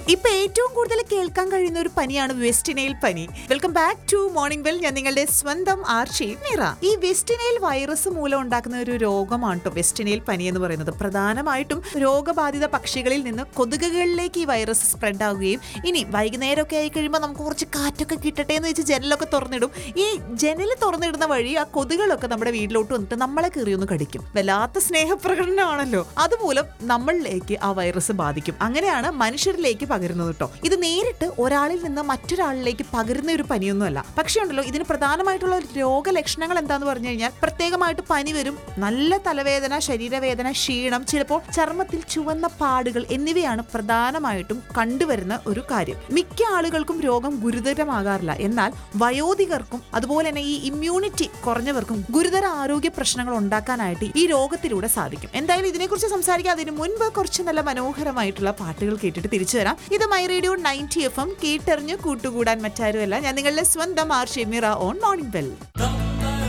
ഇപ്പൊ ഏറ്റവും കൂടുതൽ കേൾക്കാൻ കഴിയുന്ന ഒരു പനിയാണ് വെസ്റ്റിനൈൽ പനി welcome back to morning bell ഞാൻ നിങ്ങളുടെ സ്വന്തം ആർഷി മീറ ഈ വെസ്റ്റിനൈൽ വൈറസ് മൂലം ഉണ്ടാക്കുന്ന ഒരു രോഗമാണ് കേട്ടോ വെസ്റ്റിനൈൽ പനി എന്ന് പറയുന്നത് പ്രധാനമായിട്ടും രോഗബാധിത പക്ഷികളിൽ നിന്ന് കൊതുകുകളിലേക്ക് ഈ വൈറസ് സ്പ്രെഡ് ആവുകയും ഇനി വൈകുന്നേരമൊക്കെ ആയി കഴിയുമ്പോൾ നമുക്ക് കുറച്ച് കാറ്റൊക്കെ കിട്ടട്ടെ എന്ന് വെച്ച് ജനലൊക്കെ തുറന്നിടും ഈ ജനൽ തുറന്നിടുന്ന വഴി ആ കൊതുകുകളൊക്കെ നമ്മുടെ വീട്ടിലോട്ട് വന്നിട്ട് നമ്മളെ കയറിയൊന്ന് കടിക്കും വല്ലാത്ത സ്നേഹപ്രകടനമാണല്ലോ അതുമൂലം നമ്മളിലേക്ക് ആ വൈറസ് ബാധിക്കും അങ്ങനെയാണ് മനുഷ്യരിലേക്ക് പകരുന്നത് കേട്ടോ ഇത് നേരിട്ട് ഒരാളിൽ നിന്ന് മറ്റൊരാളിലേക്ക് പകരുന്ന ഒരു പനിയൊന്നുമല്ല പക്ഷേ ഉണ്ടല്ലോ ഇതിന് പ്രധാനമായിട്ടുള്ള രോഗലക്ഷണങ്ങൾ എന്താന്ന് പറഞ്ഞു കഴിഞ്ഞാൽ പ്രത്യേകമായിട്ട് പനി വരും നല്ല തലവേദന ശരീരവേദന ക്ഷീണം ചിലപ്പോൾ ചർമ്മത്തിൽ ചുവന്ന പാടുകൾ എന്നിവയാണ് പ്രധാനമായിട്ടും കണ്ടുവരുന്ന ഒരു കാര്യം മിക്ക ആളുകൾക്കും രോഗം ഗുരുതരമാകാറില്ല എന്നാൽ വയോധികർക്കും അതുപോലെ തന്നെ ഈ ഇമ്മ്യൂണിറ്റി കുറഞ്ഞവർക്കും ഗുരുതര ആരോഗ്യ പ്രശ്നങ്ങൾ ഉണ്ടാക്കാനായിട്ട് ഈ രോഗത്തിലൂടെ സാധിക്കും എന്തായാലും ഇതിനെക്കുറിച്ച് സംസാരിക്കാതിന് മുൻപ് കുറച്ച് നല്ല മനോഹരമായിട്ടുള്ള പാട്ടുകൾ കേട്ടിട്ട് തിരിച്ചു വരാം ഇത് my radio ninety F M കേട്ടെറിഞ്ഞ് കൂട്ടുകൂടാൻ മറ്റാരുമല്ല ഞാൻ നിങ്ങളുടെ സ്വന്തം R Shemira on morning bell Come